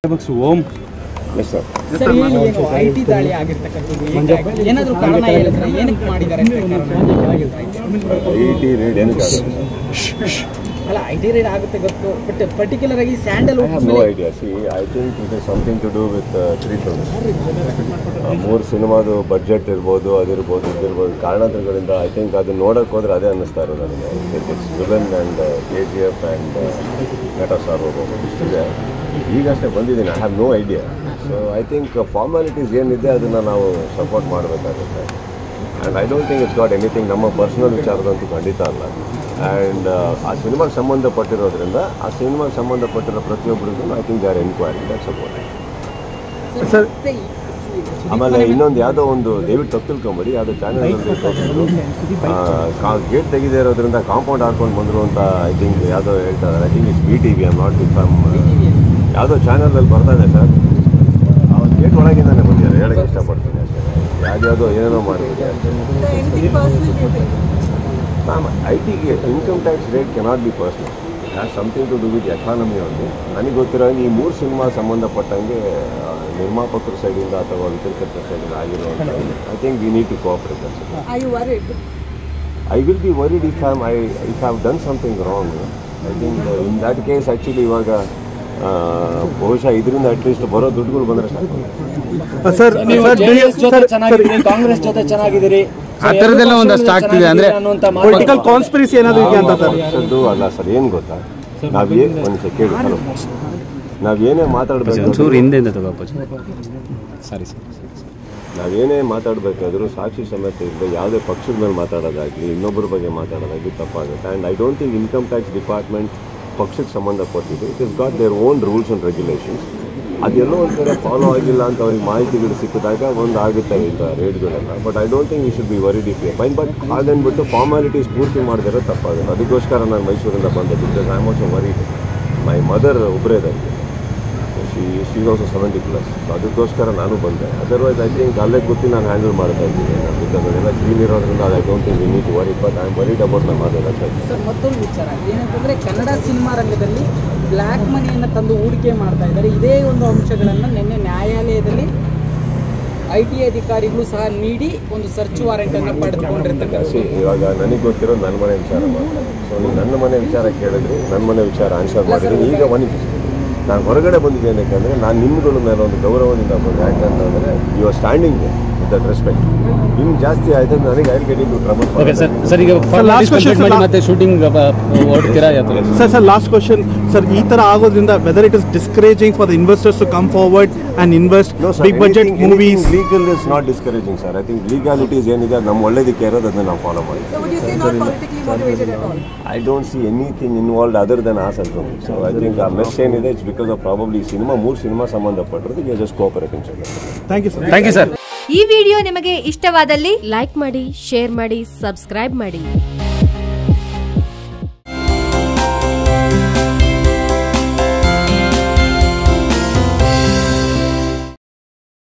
ಓಂ yes sir sir ಹೇಳಿ ಏನು I T ದಾಳಿ ಆಗಿರ್ತಕ್ಕಂಥದ್ದು ಏಕಾಏಕಿ? ಏನಾದ್ರೂ ಕಾರಣ ಹೇಳಿದ್ರೆ ಏನಕ್ಕೆ ಮಾಡಿದ್ದಾರೆ ಅಂತ ಕಾರಣ? ಐ ಟಿ ರೇಡ್ ಏನಕ್ಕೆ ಅಲ್ಲ ಐ ಟಿ ರೇಡ್ ಆಗುತ್ತೆ ಗೊತ್ತು ಬಟ್ ಪರ್ಟಿಕ್ಯುಲರ್ ಆಗಿ sandal I have no idea see I think it is something to do with three ಮೂರು ಸಿನಿಮಾದು ಬಡ್ಜೆಟ್ ಇರ್ಬೋದು ಅದಿರ್ಬೋದು ಇದಿರ್ಬೋದು ಕಾರಣಾಂತರಗಳಿಂದ ಐ ಥಿಂಕ್ ಅದು ನೋಡೋಕೆ ಹೋದ್ರೆ ಅದೇ ಅನ್ನಿಸ್ತಾ ಇರೋದು ನನಗೆ it's villain and K G F and Nata Sarvabhouma ಇಷ್ಟಿದೆ ಈಗಷ್ಟೇ ಬಂದಿದ್ದೀನಿ I have no idea so I think formalities ಏನಿದೆ ಅದನ್ನು ನಾವು ಸಪೋರ್ಟ್ ಮಾಡಬೇಕಾಗುತ್ತೆ and I don't think it's got anything ನಮ್ಮ ಪರ್ಸನಲ್ ವಿಚಾರದಂತೂ ಖಂಡಿತ ಅಲ್ಲ ಆ್ಯಂಡ್ ಆ ಸಿನಿಮಾಗೆ ಸಂಬಂಧಪಟ್ಟಿರೋದ್ರಿಂದ ಆ ಸಿನಿಮಾಗೆ ಸಂಬಂಧಪಟ್ಟಿರೋ ಪ್ರತಿಯೊಬ್ಬರಿಗೂ I think they are enquiry that support sir ಆಮೇಲೆ ಇನ್ನೊಂದು ಯಾವುದೋ ಒಂದು ದಯವಿಟ್ಟು ತಪ್ಪು ತಿಳ್ಕೊಂಬರಿ ಯಾವುದೋ ಚಾನಲ್ ಗೇಟ್ ತೆಗೆದೇ ಇರೋದ್ರಿಂದ ಕಾಂಪೌಂಡ್ ಹಾಕೊಂಡು ಬಂದರು ಅಂತ ಐ ಥಿಂಕ್ ಯಾವುದೋ ಹೇಳ್ತಾರೆ I think it's B T V I'm not inform ಯಾವುದೋ ಚಾನಲಲ್ಲಿ ಬರ್ತಾ ಇದೆ ಸರ್ ಅವ್ರು ಗೇಟ್ ಒಳಗಿಂದಾನೆ ಬಂದಿದ್ದಾರೆ ಹೇಳಕ್ಕೆ ಇಷ್ಟಪಡ್ತೀನಿ ಅಷ್ಟೇ ಯಾವ್ದ್ಯಾವುದೋ ಏನೇನೋ ಮಾಡಿದೆ ಅಷ್ಟೇ ಮ್ಯಾಮ್ ಐ ಟಿಗೆ income tax rate cannot be personal has something to do with economy ಒಂದು ನನಗೆ ಗೊತ್ತಿರೋ ಹಾಗೆ ಈ ಮೂರು ಸಿನಿಮಾ ಸಂಬಂಧಪಟ್ಟಂಗೆ ಆ, ನಿರ್ಮಾಪಕರ ಸೈಡಿಂದ ಅಥವಾ ವಿತರಕರ ಸೈಡಿಂದ ಆಗಿರುವಂಥ I think we need to cooperate Are you worried? I will be worried if I'm I if have done something wrong I think in that case actually ಇವಾಗ ಆ, ಬಹುಶಃ ಇದರಿಂದ ಅಟ್ಲೀಸ್ಟ್ ಬರೋ ದುಡ್ಡುಗಳು ಬಂದರೆ ಸಾಕು ಸರ್ ನೀವು ಜೆಡಿಎಸ್ ಜೊತೆ ಚೆನ್ನಾಗಿದ್ದೀರಿ ಕಾಂಗ್ರೆಸ್ ಜೊತೆ ಚೆನ್ನಾಗಿದ್ದೀರಿ ಆ ಥರದ್ದೆಲ್ಲ ಒಂದಷ್ಟು ಆಗ್ತಿದೆ ಅಂದ್ರೆ ಪೊಲಿಟಿಕಲ್ ಕಾನ್ಸ್ಪಿರಸಿ ಏನಾದ್ರು ಇದೆಯಾ ಅಂತ ಸರ್ ಪಕ್ಷದ್ದು ಅಲ್ಲ ಸರ್ ಏನು ಗೊತ್ತಾ ನಾವೇ ಒಂದು ಕೇಳಿ ಹಲೋ ನಾವೇನೇ ಮಾತಾಡಬೇಕು ಒಂಚೂರು ಹಿಂದೆಯಿಂದ ತಗೋಪ್ಪಾಜಿ ಸಾರಿ ಸರ್ ನಾವೇನೇ ಮಾತಾಡಬೇಕಾದ್ರೂ ಸಾಕ್ಷಿ ಸಮೇತ ಇಲ್ಲದೆ ಯಾವುದೇ ಪಕ್ಷದ ಮೇಲೆ ಮಾತಾಡೋದಾಗಲಿ ಇನ್ನೊಬ್ಬರ ಬಗ್ಗೆ ಮಾತಾಡೋದಾಗಲಿ ತಪ್ಪಾಗುತ್ತೆ and I don't think income tax department ಪಕ್ಷಕ್ಕೆ ಸಂಬಂಧಪಟ್ಟಿದ್ದು it is got their own rules and regulations ಅದೆಲ್ಲೋ ಒಂದು ಕಡೆ ಫಾಲೋ ಆಗಿಲ್ಲ ಅಂತ ಅವ್ರಿಗೆ ಮಾಹಿತಿಗಳು ಸಿಕ್ಕಿದಾಗ ಒಂದು ಆಗುತ್ತೆ ಇಂಥ ರೇಟ್ಗಳೆಲ್ಲ but I don't think you should be worried if fine but ಹಾಗನ್ಬಿಟ್ಟು ಫಾರ್ಮಾಲಿಟೀಸ್ ಪೂರ್ತಿ ಮಾಡಿದ್ರೆ ತಪ್ಪಾಗುತ್ತೆ ಅದಕ್ಕೋಸ್ಕರ ನಾನು ಮೈಸೂರಿಂದ ಬಂದದ್ದು because I am also worried my mother ಒಬ್ಬರೇ ಇದ್ದಾರೆ she she also seventy plus so ಅದಕ್ಕೋಸ್ಕರ ನಾನು ಬಂದೆ ಅದರ್ವೈಸ್ ಐ ಥಿಂಕ್ ಅಲ್ಲೇ ಕೂತಿ ನಾನು ಹ್ಯಾಂಡಲ್ ಮಾಡ್ತಾ ಇದ್ದೀನಿ ಬಿಕಾಸ್ ಅದೆಲ್ಲ ಕ್ಲೀನ್ ಇರೋದ್ರಿಂದ I don't think we need to worry but I am worried about my mother ಅಷ್ಟೇ ಸರ್ ಮತ್ತೊಂದು ವಿಚಾರ ಏನಂತಂದ್ರೆ ಕನ್ನಡ ಸಿನಿಮಾ ರಂಗದಲ್ಲಿ ಬ್ಲ್ಯಾಕ್ ಮನಿಯನ್ನು ತಂದು ಹೂಡಿಕೆ ಮಾಡ್ತಾ ಇದ್ದಾರೆ ಇದೇ ಒಂದು ಅಂಶಗಳನ್ನು ನಿನ್ನೆ ನ್ಯಾಯಾಲಯದಲ್ಲಿ ಐ ಟಿ ಅಧಿಕಾರಿಗಳು ಸಹ ನೀಡಿ ಒಂದು ಸರ್ಚ್ ವಾರೆಂಟ್ ಅನ್ನು ಪಡೆದುಕೊಂಡಿರ್ತಕ್ಕಂಥ ಸಿ ಇವಾಗ ನನಗೆ ಗೊತ್ತಿರೋದು ನನ್ನ ಮನೆ ವಿಚಾರ ಮಾತ್ರ ಸೊ ನೀವು ನನ್ನ ಮನೆ ವಿಚಾರ ಕೇಳಿದ್ರಿ ನನ್ನ ಮನೆ ವಿಚಾರ ಆನ್ಸರ್ ಮಾಡಿದ್ದೀನಿ ಈಗ ಒಂದು ನಾನು ಹೊರಗಡೆ ಬಂದಿದ್ದೇನೆ ಯಾಕಂದರೆ ನಾನು ನಿಮ್ಮಗಳ ಮೇಲೆ ಒಂದು ಗೌರವದಿಂದ ಬಂದೆ ಯಾಕಂತಂದರೆ you are standing with that respect ಇನ್ನು ಜಾಸ್ತಿ ಆಯಿತು ನನಗೆ I get in trouble okay sir sir ಈಗ last question, ಮಾಡಿ sir. ಮತ್ತೆ ಶೂಟಿಂಗ್ ಹೊರಡ್ತೀರಾ ಅಥವಾ sir sir last question sir ಈ ತರ ಆಗೋದ್ರಿಂದ whether it is discouraging for the investors to come forward and invest No, sir. Big budget Anything- movies anything legal is not discouraging, sir. I think legalities ಏನಿದೆ ಅದು ನಮ್ಮ ಒಳ್ಳೇದಕ್ಕೆ ಇರೋದು ಅದನ್ನ ನಾವು ಫಾಲೋ ಮಾಡಿ So would you say not politically motivated at all? I don't see anything involved other than ಆ ಸಂಕ್ರಮ ಸೊ ಐ ಥಿಂಕ್ ಆ ಮೆಸ್ ಏನಿದೆ it's because of probably cinema ಮೂರು ಸಿನಿಮಾ ಸಂಬಂಧಪಟ್ಟಿರೋದು just cooperating thank you sir thank you sir ಈ video ನಿಮಗೆ ಇಷ್ಟವಾದಲ್ಲಿ like ಮಾಡಿ ಶೇರ್ ಮಾಡಿ ಸಬ್ಸ್ಕ್ರೈಬ್ ಮಾಡಿ